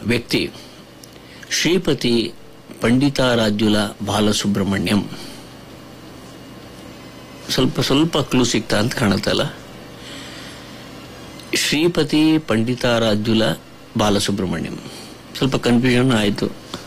ವ್ಯಕ್ತಿ ಶ್ರೀಪತಿ ಪಂಡಿತಾರಾಧ್ಯುಲ ಬಾಲಸುಬ್ರಹ್ಮಣ್ಯಂ ಸ್ವಲ್ಪ ಸ್ವಲ್ಪ ಕ್ಲೂ ಸಿಗ್ತಾ ಅಂತ ಕಾಣುತ್ತಲ್ಲ ಶ್ರೀಪತಿ ಪಂಡಿತಾರಾಧ್ಯುಲ ಬಾಲಸುಬ್ರಹ್ಮಣ್ಯಂ ಸ್ವಲ್ಪ ಕನ್ಫ್ಯೂಷನ್ ಆಯಿತು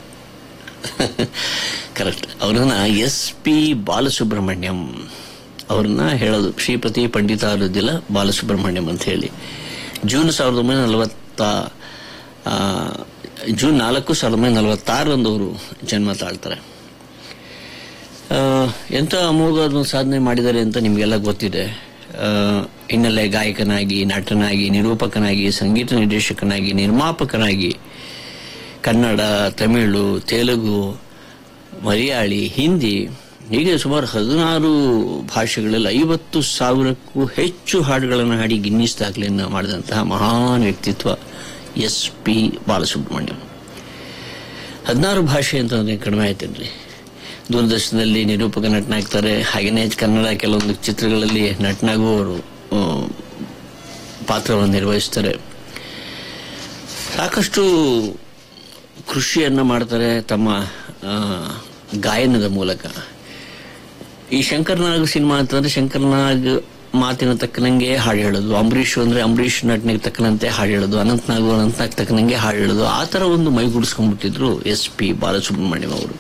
ಕರೆಕ್ಟ್ ಅವ್ರನ್ನ ಎಸ್ ಪಿ ಬಾಲಸುಬ್ರಹ್ಮಣ್ಯಂ ಅವ್ರನ್ನ ಹೇಳೋದು ಶ್ರೀಪತಿ ಪಂಡಿತಾರಾಧ್ಯುಲ ಬಾಲಸುಬ್ರಹ್ಮಣ್ಯಂ ಅಂತ ಹೇಳಿ ಜೂನ್ ಸಾವಿರದ ಒಂಬೈನೂರ ನಲವತ್ತ ಆ, ಜೂನ್ ನಾಲ್ಕು ಸಾವಿರದ ಒಂಬೈನೂರ ನಲವತ್ತಾರರಂದು ಅವರು ಜನ್ಮ ತಾಳ್ತಾರೆ ಆ, ಎಂಥ ಅಮೋಘವಾದ ಒಂದು ಸಾಧನೆ ಮಾಡಿದ್ದಾರೆ ಅಂತ ನಿಮಗೆಲ್ಲ ಗೊತ್ತಿದೆ ಆ, ಹಿನ್ನೆಲೆ ಗಾಯಕನಾಗಿ ನಟನಾಗಿ ನಿರೂಪಕನಾಗಿ ಸಂಗೀತ ನಿರ್ದೇಶಕನಾಗಿ ನಿರ್ಮಾಪಕನಾಗಿ ಕನ್ನಡ ತಮಿಳು ತೆಲುಗು ಮಲಯಾಳಿ ಹಿಂದಿ ಹೀಗೆ ಸುಮಾರು ಹದಿನಾರು ಭಾಷೆಗಳಲ್ಲಿ ಐವತ್ತು ಸಾವಿರಕ್ಕೂ ಹೆಚ್ಚು ಹಾಡುಗಳನ್ನು ಹಾಡಿ ಗಿನ್ನಿಸ್ ದಾಖಲೆಯನ್ನು ಮಾಡಿದಂತಹ ಮಹಾನ್ ವ್ಯಕ್ತಿತ್ವ ಎಸ್ ಪಿ ಬಾಲಸುಬ್ರಹ್ಮಣ್ಯಂ ಹದಿನಾರು ಭಾಷೆ ಅಂತಂದ್ರೆ ಕಡಿಮೆ ಆಯ್ತೇನ್ರಿ ದೂರದರ್ಶನದಲ್ಲಿ ನಿರೂಪಕ ನಟನಾಗ್ತಾರೆ ಹಾಗೆಯೇ ಕನ್ನಡ ಕೆಲವೊಂದು ಚಿತ್ರಗಳಲ್ಲಿ ನಟನಾಗೂ ಅವರು ಆ, ಪಾತ್ರವನ್ನು ನಿರ್ವಹಿಸ್ತಾರೆ ಸಾಕಷ್ಟು ಕೃಷಿಯನ್ನು ಮಾಡ್ತಾರೆ ತಮ್ಮ ಆ, ಗಾಯನದ ಮೂಲಕ ಈ ಶಂಕರ್ನಾಗ್ ಸಿನಿಮಾ ಅಂತಂದ್ರೆ ಶಂಕರ್ನಾಗ್ ಮಾತಿನ ತಕ್ಕನಂಗೆ ಹಾಡು ಹೇಳೋದು ಅಂಬರೀಷ್ ಅಂದ್ರೆ ಅಂಬರೀಷ್ ನಟನೆಗೆ ತಕ್ಕನಂತೆ ಹಾಡು ಹೇಳೋದು ಅನಂತನಾಗು ಅನಂತನಾಗ್ ತಕ್ಕನಂಗೆ ಹಾಡು ಹೇಳೋದು ಆ ಥರ ಒಂದು ಮೈಗೂಡಿಸ್ಕೊಂಡ್ಬಿಟ್ಟಿದ್ರು ಎಸ್ ಪಿ ಬಾಲಸುಬ್ರಹ್ಮಣ್ಯಂ ಅವರು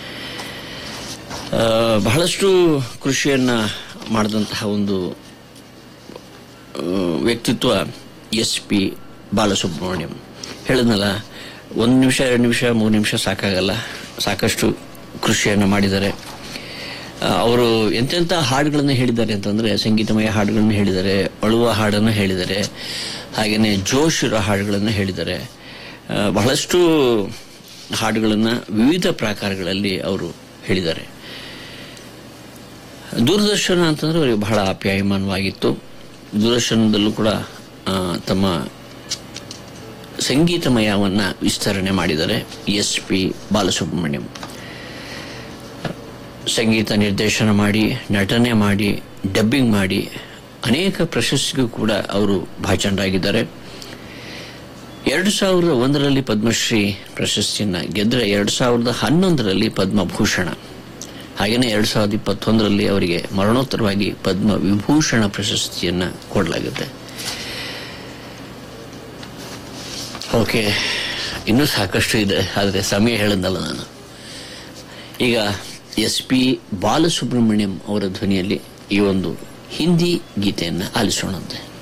ಆ, ಬಹಳಷ್ಟು ಕೃಷಿಯನ್ನ ಮಾಡಿದಂತಹ ಒಂದು ಆ, ವ್ಯಕ್ತಿತ್ವ ಎಸ್ ಪಿ ಬಾಲಸುಬ್ರಹ್ಮಣ್ಯಂ ಹೇಳಿದ್ನಲ್ಲ ಒಂದು ನಿಮಿಷ ಎರಡು ನಿಮಿಷ ಮೂರು ನಿಮಿಷ ಸಾಕಾಗಲ್ಲ ಸಾಕಷ್ಟು ಕೃಷಿಯನ್ನು ಮಾಡಿದ್ದಾರೆ ಆ, ಅವರು ಎಂತೆಂಥ ಹಾಡುಗಳನ್ನು ಹೇಳಿದ್ದಾರೆ ಅಂತಂದ್ರೆ ಸಂಗೀತಮಯ ಹಾಡುಗಳನ್ನು ಹೇಳಿದ್ದಾರೆ ಅಳುವ ಹಾಡನ್ನು ಹೇಳಿದ್ದಾರೆ ಹಾಗೆಯೇ ಜೋಶ್ ಇರೋ ಹಾಡುಗಳನ್ನು ಹೇಳಿದ್ದಾರೆ ಆ, ಬಹಳಷ್ಟು ಹಾಡುಗಳನ್ನು ವಿವಿಧ ಪ್ರಕಾರಗಳಲ್ಲಿ ಅವರು ಹೇಳಿದ್ದಾರೆ ದೂರದರ್ಶನ ಅಂತಂದ್ರೆ ಅವರಿಗೆ ಬಹಳ ಆಪ್ಯಾಯಮಾನವಾಗಿತ್ತು ದೂರದರ್ಶನದಲ್ಲೂ ಕೂಡ ಆ, ತಮ್ಮ ಸಂಗೀತಮಯವನ್ನ ವಿಸ್ತರಣೆ ಮಾಡಿದ್ದಾರೆ ಎಸ್ ಪಿ ಬಾಲಸುಬ್ರಹ್ಮಣ್ಯಂ ಸಂಗೀತ ನಿರ್ದೇಶನ ಮಾಡಿ ನಟನೆ ಮಾಡಿ ಡಬ್ಬಿಂಗ್ ಮಾಡಿ ಅನೇಕ ಪ್ರಶಸ್ತಿಗೂ ಕೂಡ ಅವರು ಭಾಜನರಾಗಿದ್ದಾರೆ ಎರಡು ಸಾವಿರದ ಒಂದರಲ್ಲಿ ಪದ್ಮಶ್ರೀ ಪ್ರಶಸ್ತಿಯನ್ನ ಗೆದ್ದರೆ ಎರಡು ಸಾವಿರದ ಹನ್ನೊಂದರಲ್ಲಿ ಪದ್ಮಭೂಷಣ ಹಾಗೆಯೇ ಎರಡು ಸಾವಿರದ ಇಪ್ಪತ್ತೊಂದರಲ್ಲಿ ಅವರಿಗೆ ಮರಣೋತ್ತರವಾಗಿ ಪದ್ಮ ವಿಭೂಷಣ ಪ್ರಶಸ್ತಿಯನ್ನ ಕೊಡಲಾಗುತ್ತೆ ಓಕೆ ಇನ್ನೂ ಸಾಕಷ್ಟು ಇದೆ ಆದರೆ ಸಮಯ ಹೇಳಿದ್ನಲ್ಲ ನಾನು ಈಗ ಎಸ್ ಪಿ ಬಾಲಸುಬ್ರಹ್ಮಣ್ಯಂ ಅವರ ಧ್ವನಿಯಲ್ಲಿ ಈ ಒಂದು ಹಿಂದಿ ಗೀತೆಯನ್ನು ಆಲಿಸೋಣಂತೆ